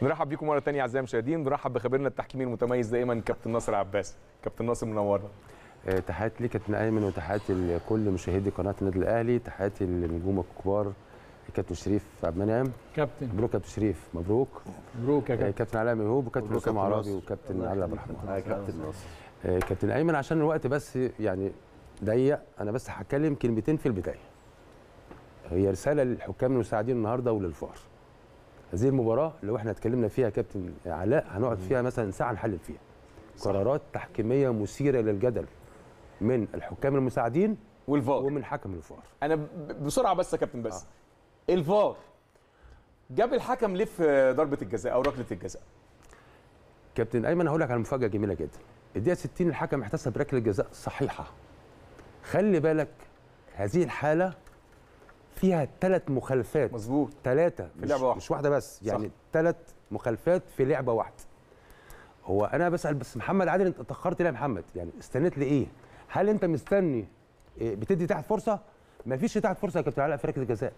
نرحب بيكم مره ثانيه اعزائي المشاهدين نرحب بخبيرنا التحكيمي المتميز دائما كابتن ناصر عباس كابتن ناصر منورنا آه، تحياتي ليك كابتن ايمن وتحياتي لكل مشاهدي قناه النادي الاهلي تحياتي للنجوم الكبار كابتن شريف عبد المنعم كابتن مبروك كابتن شريف مبروك مبروك يا آه، كابتن كابتن علاء ميهوب وكابتن مبروك اسامه كابتن عرابي ناصر. وكابتن علي عبد الرحمن آه، كابتن ناصر آه، كابتن ايمن عشان الوقت بس يعني ضيق انا بس هتكلم كلمتين في البدايه هي رساله للحكام المساعدين النهارده وللفار هذه المباراه لو احنا اتكلمنا فيها يا كابتن علاء هنقعد فيها مثلا ساعه نحلل فيها قرارات تحكيميه مثيره للجدل من الحكام المساعدين والفار ومن حكم الفار انا ب- بسرعه بس يا كابتن بس الفار جاب الحكم ليه في ضربه الجزاء او ركله الجزاء كابتن ايمن هقول لك على مفاجاه جميله جدا الدقيقه 60 الحكم احتسب ركله جزاء صحيحه خلي بالك هذه الحاله فيها ثلاث مخالفات مظبوط ثلاثه في لعبة واحدة. مش واحده بس يعني صح. ثلاث مخالفات في لعبه واحده هو انا بسال بس محمد عادل انت اتاخرت ليه يا محمد يعني استنيت لايه هل انت مستني إيه، بتدي تحت فرصه ما فيش تحت فرصه يا كابتن علاء في ركله الجزاء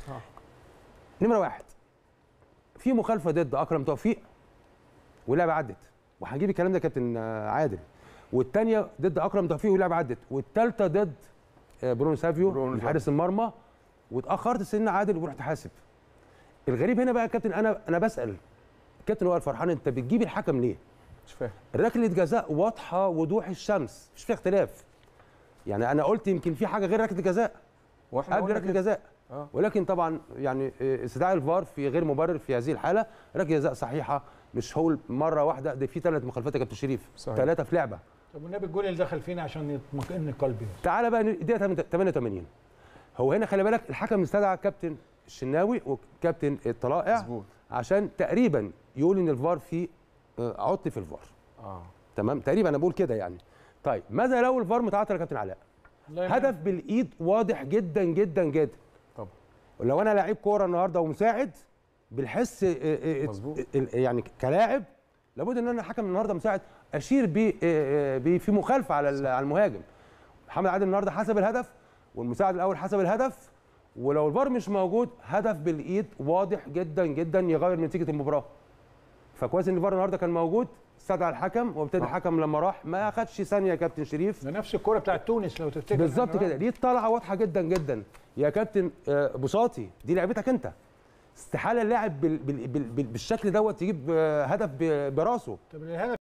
نمره واحد في مخالفه ضد اكرم توفيق ولعبه عدت وهنجيب الكلام ده يا كابتن آه، عادل والثانيه ضد اكرم توفيق ولعبه عدت والثالثه ضد آه، برونو سافيو برونو من سافيو. حارس المرمى واتاخرت سن عادل ورحت حاسب الغريب هنا بقى يا كابتن انا انا بسال كابتن وائل فرحان انت بتجيب الحكم ليه؟ مش فاهم ركله جزاء واضحه وضوح الشمس مش فيها اختلاف يعني انا قلت يمكن في حاجه غير ركله جزاء واحنا قبل قلنا ركله كده. جزاء آه. ولكن طبعا يعني آه، استدعاء الفار في غير مبرر في هذه الحاله ركله جزاء صحيحه مش هو مره واحده ده في ثلاث مخالفات يا كابتن شريف صحيح. ثلاثه في لعبه طب والنبي الجول اللي دخل فينا عشان يطمئن قلبي تعالى بقى دقيقه 88 هو هنا خلي بالك الحكم استدعى كابتن الشناوي وكابتن الطلائع مظبوط عشان تقريبا يقول ان الفار في آه، عطل في الفار اه تمام تقريبا انا بقول كده يعني طيب ماذا لو الفار متعطل يا كابتن علاء الله يرحمه. هدف بالايد واضح جدا جدا جدا طبعا لو انا لعيب كوره النهارده ومساعد بالحس آه، آه، آه، مظبوط. ال- يعني كلاعب لابد ان انا حكم النهارده مساعد اشير بيه آه، آه، بيه في مخالفه على ال- على المهاجم محمد عادل النهارده حسب الهدف والمساعد الاول حسب الهدف ولو الفار مش موجود هدف بالايد واضح جدا جدا يغير نتيجه المباراه فكويس ان الفار النهارده كان موجود استدعى الحكم وابتدى الحكم لما راح ما اخدش ثانيه يا كابتن شريف ده نفس الكوره بتاعت تونس لو تفتكر بالظبط إحنا كده دي طالعه واضحه جدا جدا يا كابتن آه، بساطي دي لعبتك انت استحاله اللاعب بال- بال- بال- بال- بالشكل دوت يجيب آه، هدف ب- براسه طب الهدف